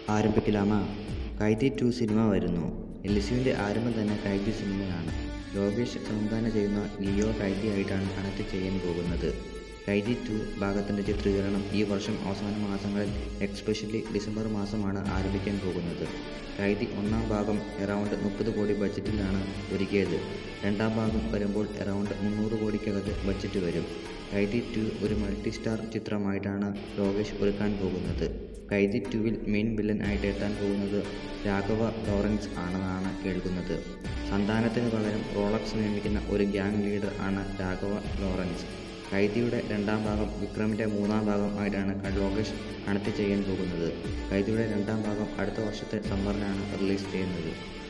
ആരംഭിക്കലാമാ കൈതി to cinema വരുന്നു ലിസുവിൻ്റെ ആരംഭം തന്നെ കൈതി സിനിമയാണ് ലോകേഷ് സംവിധാനം ചെയ്യുന്ന ലിയോ കൈതിയായിട്ടാണ് കണക്ട് ചെയ്യാൻ പോകുന്നത് കൈതി ടു ഭാഗത്തിൻ്റെ ചിത്രീകരണം ഈ വർഷം അവസാന മാസങ്ങളിൽ എക്സ്പെഷ്യലി ഡിസംബർ മാസമാണ് ആരംഭിക്കാൻ പോകുന്നത് കൈതി ഒന്നാം ഭാഗം എറൗണ്ട് മുപ്പത് കോടി ബഡ്ജറ്റിലാണ് ഒരുക്കിയത് രണ്ടാം ഭാഗം വരുമ്പോൾ എറൗണ്ട് മുന്നൂറ് കോടിക്കകത്ത് ബഡ്ജറ്റ് വരും കൈതി ടു ഒരു മൾട്ടി സ്റ്റാർ ചിത്രമായിട്ടാണ് ലോകേഷ് ഒരുക്കാൻ പോകുന്നത് കൈതി ടുവിൽ മെയിൻ വില്ലൻ ആയിട്ട് എത്താൻ പോകുന്നത് രാഘവ ലോറൻസ് ആണെന്നാണ് കേൾക്കുന്നത് സന്താനത്തിന് പകരം റോളക്സ് നിയമിക്കുന്ന ഒരു ഗ്യാങ് ലീഡർ ആണ് രാഘവ ലോറൻസ് കൈദിയുടെ രണ്ടാം ഭാഗം വിക്രമിൻ്റെ മൂന്നാം ഭാഗം ആയിട്ടാണ് ലോകേഷ് കണക്ട് ചെയ്യാൻ പോകുന്നത് കൈദിയുടെ രണ്ടാം ഭാഗം അടുത്ത വർഷത്തെ സമ്മറിനാണ് റിലീസ് ചെയ്യുന്നത്